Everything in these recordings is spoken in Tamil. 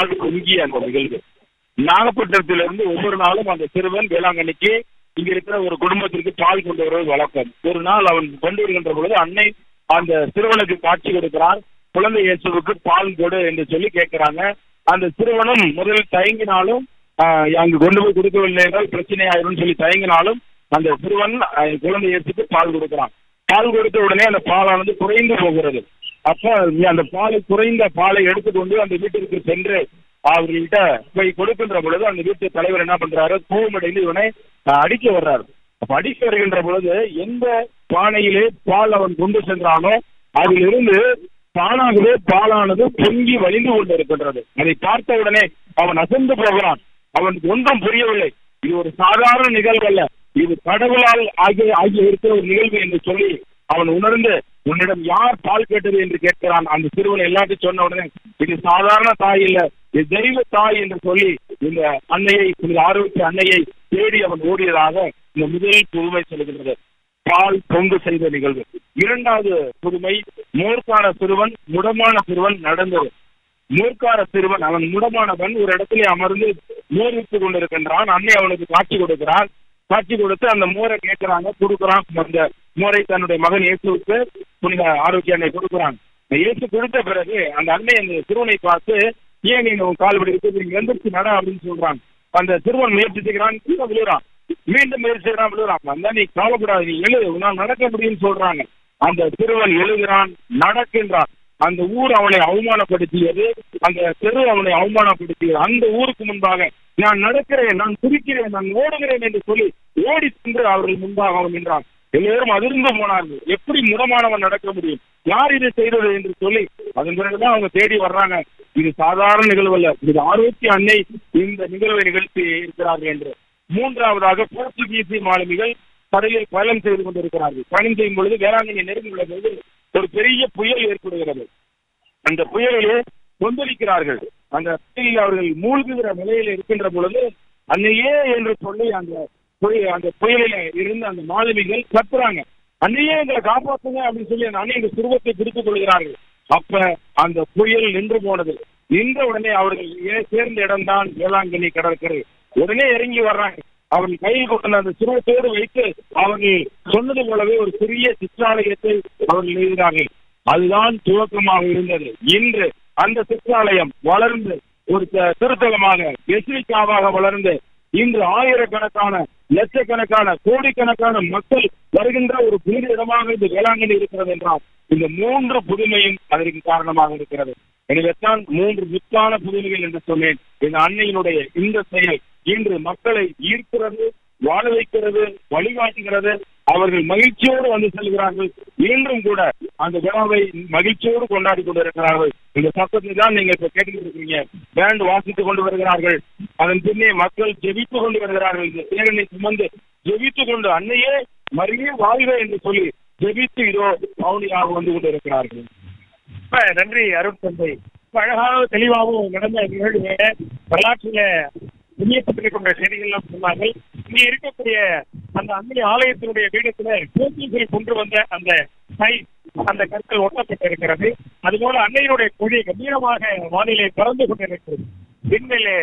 பால் பொங்கிய அந்த நிகழ்வு நாகப்பட்டினத்திலிருந்து ஒவ்வொரு நாளும் அந்த சிறுவன் வேளாங்கண்ணிக்கு இங்க இருக்கிற ஒரு குடும்பத்திற்கு பால் கொண்டு வருவது வழக்கம் ஒரு நாள் அவன் கொண்டு வருகின்ற பொழுது அன்னை அந்த சிறுவனுக்கு காட்சி கொடுக்கிறார் குழந்தை இயேசுவுக்கு பால் கொடு என்று சொல்லி கேட்கிறாங்க அந்த சிறுவனும் முதலில் தயங்கினாலும் ஆஹ், அங்கு கொண்டு போய் கொடுக்கவில்லை என்றால் பிரச்சனை ஆயிரும் சொல்லி தயங்கினாலும் அந்த சிறுவன் ஆஹ், குழந்தை இயேசுக்கு பால் கொடுக்கிறான் பால் கொடுத்த உடனே அந்த பாலானது குறைந்து போகிறது அப்ப அந்த பாலை குறைந்த பாலை எடுத்துக்கொண்டு அந்த வீட்டிற்கு சென்று அவர்கள்ட்ட போய் கொடுக்கின்ற பொழுது அந்த வீட்டு தலைவர் என்ன பண்றாரு கோவமடைந்து இவனை அஹ், அடிக்க வர்றாரு அப்ப அடிக்க வருகின்ற பொழுது எந்த பானையிலே பால் அவன் கொண்டு சென்றானோ அதிலிருந்து தானாகவே பாலானது பொங்கி வழிந்து கொண்டிருக்கின்றது அதை பார்த்த உடனே அவன் அசந்து போகிறான் அவனுக்கு ஒன்றும் புரியவில்லை இது ஒரு சாதாரண நிகழ்வு அல்ல இது கடவுளால் ஆகிய ஆகிய இருக்கிற ஒரு நிகழ்வு என்று சொல்லி அவன் உணர்ந்து உன்னிடம் யார் பால் கேட்டது என்று கேட்கிறான் அந்த சிறுவன் எல்லாத்தையும் சொன்ன உடனே இது சாதாரண தாய் இல்ல இது தெய்வ தாய் என்று சொல்லி இந்த அன்னையை இந்த ஆரோக்கிய அன்னையை தேடி அவன் ஓடியதாக இந்த முதல் புதுமை சொல்லுகின்றது பால் பொங்கு செய்த நிகழ்வு இரண்டாவது புதுமை மூர்க்கான சிறுவன் முடமான சிறுவன் நடந்தது மூர்க்கார சிறுவன் அவன் முடமானவன் ஒரு இடத்திலே அமர்ந்து மோர் விட்டுக் கொண்டிருக்கின்றான் அன்னை அவனுக்கு காட்சி கொடுக்கிறான் காட்சி கொடுத்து அந்த மோரை கேட்கிறாங்க கொடுக்குறான் அந்த மோரை தன்னுடைய மகன் இயேசுவுக்கு புனித ஆரோக்கிய அன்னை கொடுக்குறான் இந்த இயேசு கொடுத்த பிறகு அந்த அன்னை அந்த சிறுவனை பார்த்து ஏன் நீங்க உன் கால் படி இருக்கு நீங்க எந்திரிச்சு நட அப்படின்னு சொல்றான் அந்த சிறுவன் முயற்சி செய்கிறான் கீழே விழுறான் மீண்டும் முயற்சி செய்யறான் விழுறான் அந்த நீ கவலைப்படாது நீ எழுது உன்னால் நடக்க முடியும்னு சொல்றாங்க அந்த சிறுவன் எழுகிறான் நடக்கின்றான் அந்த ஊர் அவனை அவமானப்படுத்தியது அந்த தெரு அவனை அவமானப்படுத்தியது அந்த ஊருக்கு முன்பாக நான் நடக்கிறேன் நான் குதிக்கிறேன் நான் ஓடுகிறேன் என்று சொல்லி ஓடி சென்று அவர்கள் முன்பாக அவன் நின்றான் எல்லோரும் அதிர்ந்து போனார்கள் எப்படி முடமானவன் நடக்க முடியும் யார் இதை செய்தது என்று சொல்லி அதன் பிறகுதான் அவங்க தேடி வர்றாங்க இது சாதாரண நிகழ்வு அல்ல இது ஆரோக்கிய அன்னை இந்த நிகழ்வை நிகழ்த்தி இருக்கிறார்கள் என்று மூன்றாவதாக போர்ச்சுகீசி மாலுமிகள் கடலில் பயணம் செய்து கொண்டிருக்கிறார்கள் பயணம் செய்யும் பொழுது வேளாங்கண்ணி நெருங்கி உள்ள பொழுது ஒரு பெரிய புயல் ஏற்படுகிறது அந்த புயலிலே கொந்தளிக்கிறார்கள் அந்த புயலில் அவர்கள் மூழ்குகிற நிலையில் இருக்கின்ற பொழுது அன்னையே என்று சொல்லி அந்த புயல் அந்த புயலில இருந்து அந்த மாலுமிகள் கத்துறாங்க அன்னையே எங்களை காப்பாத்துங்க அப்படின்னு சொல்லி அந்த அன்னை இந்த சுருவத்தை பிடித்துக் கொள்கிறார்கள் அப்ப அந்த புயல் நின்று போனது நின்ற உடனே அவர்கள் ஏ- சேர்ந்த இடம்தான் வேளாங்கண்ணி கடற்கரை உடனே இறங்கி வர்றாங்க அவர்கள் கையில் கொண்ட அந்த சிறுவத்தோடு வைத்து அவர்கள் சொன்னது போலவே ஒரு சிறிய சிற்றாலயத்தை அவர்கள் எழுதினார்கள் அதுதான் துவக்கமாக இருந்தது இன்று அந்த சிற்றாலயம் வளர்ந்து ஒரு த- திருத்தலமாக எஸ்ரிக்காவாக வளர்ந்து இன்று ஆயிரக்கணக்கான லட்சக்கணக்கான கோடிக்கணக்கான மக்கள் வருகின்ற ஒரு புனித இடமாக இந்த வேளாங்கண்ணி இருக்கிறது என்றால் இந்த மூன்று புதுமையும் அதற்கு காரணமாக இருக்கிறது எனவே தான் மூன்று முத்தான புதுமைகள் என்று சொன்னேன் இந்த அன்னையினுடைய இந்த செயல் இன்று மக்களை ஈர்க்கிறது வாழ வைக்கிறது வழிகாட்டுகிறது அவர்கள் மகிழ்ச்சியோடு வந்து செல்கிறார்கள் இன்றும் கூட அந்த விழாவை மகிழ்ச்சியோடு கொண்டாடி கொண்டிருக்கிறார்கள் இந்த சத்தத்தை தான் நீங்க இப்ப கேட்டுக்கிட்டு இருக்கீங்க பேண்ட் வாசித்துக் கொண்டு வருகிறார்கள் அதன் பின்னே மக்கள் ஜெபித்துக் கொண்டு வருகிறார்கள் இந்த தேரனை சுமந்து ஜெபித்துக் கொண்டு அன்னையே மறுபடியும் வாழ்க என்று சொல்லி ஜெபித்து இதோ பவுனியாக வந்து கொண்டிருக்கிறார்கள் ரொம்ப நன்றி அருண் தந்தை ரொம்ப அழகாக தெளிவாகவும் நடந்த நிகழ்வு வரலாற்றில வெளியேற்றப்பட்டிருக்கின்ற செய்திகள்லாம் சொன்னார்கள் இங்க இருக்கக்கூடிய அந்த அன்னை ஆலயத்தினுடைய பீடத்துல போர்ச்சுகீசில் கொண்டு வந்த அந்த கை அந்த கற்கள் ஒட்டப்பட்டிருக்கிறது அதுபோல அன்னையினுடைய கொடி கம்பீரமாக வானிலை பறந்து கொண்டிருக்கிறது விண்ணிலே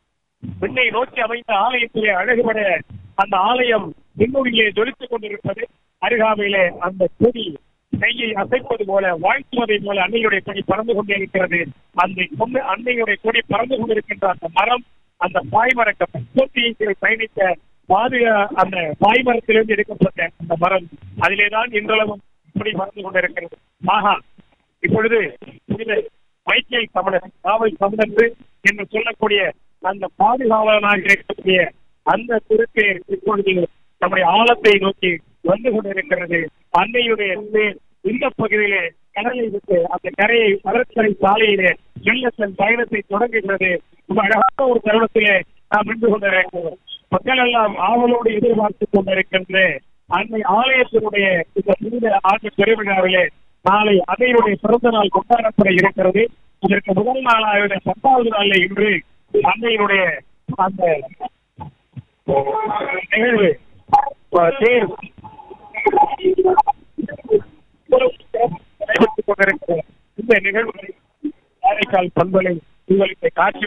விண்ணை நோக்கி அமைந்த ஆலயத்திலே அழகுபட அந்த ஆலயம் விண்ணுரிலே ஜொலித்துக் கொண்டிருப்பது அருகாமையிலே அந்த கொடி கையை அசைப்பது போல வாழ்த்துவதை போல அன்னையுடைய கொடி பறந்து கொண்டே இருக்கிறது அந்த கொண்டு அன்னையுடைய கொடி பறந்து கொண்டிருக்கின்ற அந்த மரம் அந்த பாய்மர போட்டியை பயணித்த பாதுகா அந்த பாய்மரத்திலிருந்து எடுக்கப்பட்ட அந்த மரம் அதிலேதான் இன்றளவும் கொடி பறந்து கொண்டிருக்கிறது ஆஹா இப்பொழுது புனித மைக்கேல் சமணர் காவல் சமணர் என்று சொல்லக்கூடிய அந்த பாதுகாவலனாக இருக்கக்கூடிய அந்த திருப்பேர் இப்பொழுது நம்முடைய ஆழத்தை நோக்கி வந்து கொண்டிருக்கிறது அன்னையுடைய தேர் இந்த பகுதியிலே கடலை விட்டு அந்த கரையை கடற்கரை சாலையிலே செல்ல தன் பயணத்தை தொடங்குகிறது ரொம்ப அழகான ஒரு தருணத்திலே நாம் நின்று கொண்டிருக்கிறோம் மக்கள் எல்லாம் ஆவலோடு எதிர்பார்த்து கொண்டிருக்கின்ற அன்னை ஆலயத்தினுடைய இந்த புனித ஆண்டு பெருவிழாவிலே நாளை அன்னையுடைய பிறந்த நாள் கொண்டாடப்பட இருக்கிறது இதற்கு முதல் நாளாக பத்தாவது நாளில் இன்று அன்னையினுடைய அந்த நிகழ்வு அஹ், தேர் நடைபெற்றுக் கொண்டிருக்கிறது இந்த நிகழ்வுகளை காரைக்கால் பண்பலை உங்களுக்கு காட்சி